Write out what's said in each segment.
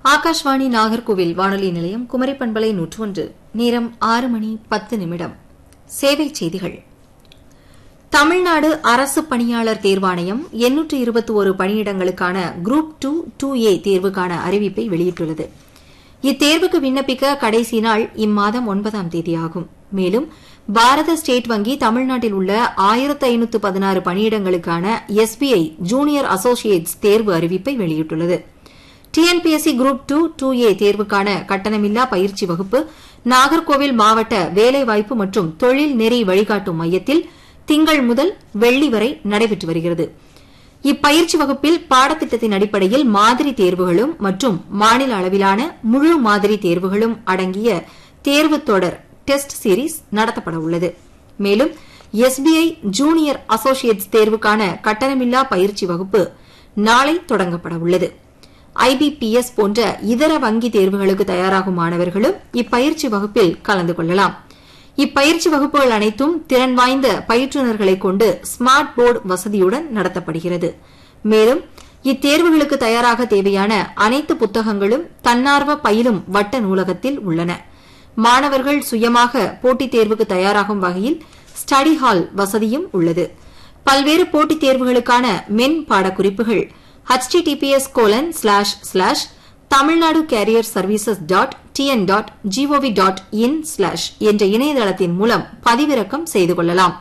ஆகாஷ்வாணி நாகர்கோவில் வானொலி நிலையம் குமரி பண்பலை நூற்றொன்று நேரம் ஆறு மணி பத்து நிமிடம் சேவை செய்திகள் தமிழ்நாடு அரசு பணியாளர் தேர்வாணையம் எண்ணூற்று இருபத்தி ஒரு பணியிடங்களுக்கான குரூப் டூ டூ ஏ தேர்வுக்கான அறிவிப்பை வெளியிட்டுள்ளது இத்தேர்வுக்கு விண்ணப்பிக்க கடைசி நாள் இம்மாதம் ஒன்பதாம் தேதியாகும் மேலும் பாரத ஸ்டேட் வங்கி தமிழ்நாட்டில் உள்ள ஆயிரத்து ஐநூற்று பதினாறு பணியிடங்களுக்கான எஸ்பிஐ ஜூனியர் அசோசியேட்ஸ் தேர்வு அறிவிப்பை வெளியிட்டுள்ளது TNPSC group two two A தேர்வுக்கான கட்டணமில்லா பயிற்சி வகுப்பு நாகர்கோவில் மாவட்ட வேலைவாய்ப்பு மற்றும் தொழில் நெறி வழிகாட்டும் மையத்தில் திங்கள் முதல் வெள்ளி வரை நடைபெற்று வருகிறது இப்பயிற்சி வகுப்பில் பாடத்திட்டத்தின் அடிப்படையில் மாதிரி தேர்வுகளும் மற்றும் மாநில அளவிலான முழு மாதிரி தேர்வுகளும் அடங்கிய தேர்வு தொடர் டெஸ்ட் சீரிஸ் நடத்தப்பட உள்ளது மேலும் எஸ்பிஐ ஜூனியர் அசோசியேட்ஸ் தேர்வுக்கான கட்டணமில்லா பயிற்சி வகுப்பு நாளை தொடங்கப்பட உள்ளது ஐபிபிஎஸ் போன்ற இதர வங்கி தேர்வுகளுக்கு தயாராகும் மாணவர்களும் இப்பயிற்சி வகுப்பில் கலந்து கொள்ளலாம் இப்பயிற்சி வகுப்புகள் அனைத்தும் திறன் வாய்ந்த பயிற்றுநர்களை கொண்டு ஸ்மார்ட் போர்டு வசதியுடன் நடத்தப்படுகிறது மேலும் இத்தேர்வுகளுக்கு தயாராக தேவையான அனைத்து புத்தகங்களும் தன்னார்வ பயிலும் வட்ட நூலகத்தில் உள்ளன மாணவர்கள் சுயமாக போட்டித் தேர்வுக்கு தயாராகும் வகையில் ஸ்டடி ஹால் வசதியும் உள்ளது பல்வேறு போட்டித் தேர்வுகளுக்கான மென் பாடக்குறிப்புகள் https colon slash slash Tamil Nadu career services dot TN dot gov dot in slash என்ற இணையதளத்தின் மூலம் பதிவிறக்கம் செய்து கொள்ளலாம்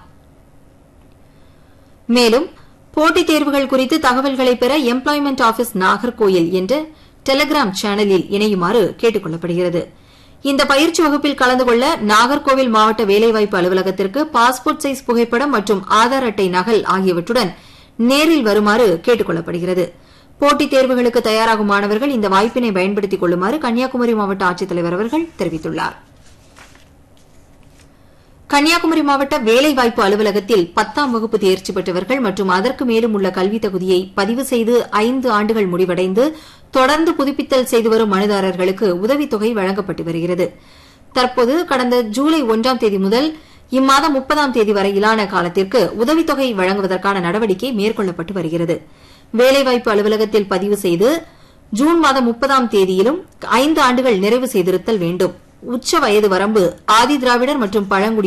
மேலும் போட்டித் தேர்வுகள் குறித்து தகவல்களை பெற எம்ப்ளாய்மெண்ட் ஆபீஸ் நாகர்கோயில் என்ற டெலிகிராம் சேனலில் இணையுமாறு கேட்டுக் கொள்ளப்படுகிறது இந்த பயிற்சி வகுப்பில் கலந்து கொள்ள நாகர்கோவில் மாவட்ட வேலைவாய்ப்பு அலுவலகத்திற்கு பாஸ்போர்ட் சைஸ் புகைப்படம் மற்றும் ஆதார் அட்டை நகல் ஆகியவற்றுடன் நேரில் வருமாறு கேட்டுக் கொள்ளப்படுகிறது போட்டித் தேர்வுகளுக்கு தயாராகும் மாணவர்கள் இந்த வாய்ப்பினை பயன்படுத்திக் கொள்ளுமாறு கன்னியாகுமரி மாவட்ட ஆட்சித்தலைவர் அவர்கள் தெரிவித்துள்ளார் கன்னியாகுமரி மாவட்ட வேலைவாய்ப்பு அலுவலகத்தில் பத்தாம் வகுப்பு தேர்ச்சி பெற்றவர்கள் மற்றும் அதற்கு மேலும் உள்ள கல்வித் தகுதியை பதிவு செய்து ஐந்து ஆண்டுகள் முடிவடைந்து தொடர்ந்து புதுப்பித்தல் செய்து வரும் மனுதாரர்களுக்கு உதவித்தொகை வழங்கப்பட்டு வருகிறது தற்போது கடந்த ஜூலை ஒன்றாம் தேதி முதல் இம்மாதம் முப்பதாம் தேதி வரையிலான காலத்திற்கு உதவித்தொகை வழங்குவதற்கான நடவடிக்கை மேற்கொள்ளப்பட்டு வருகிறது வேலைவாய்ப்பு அலுவலகத்தில் பதிவு செய்து ஜூன் மாதம் முப்பதாம் தேதியிலும் ஐந்து ஆண்டுகள் நிறைவு செய்திருத்தல் வேண்டும் உச்ச வயது வரம்பு ஆதி திராவிடர் மற்றும் பழங்குடி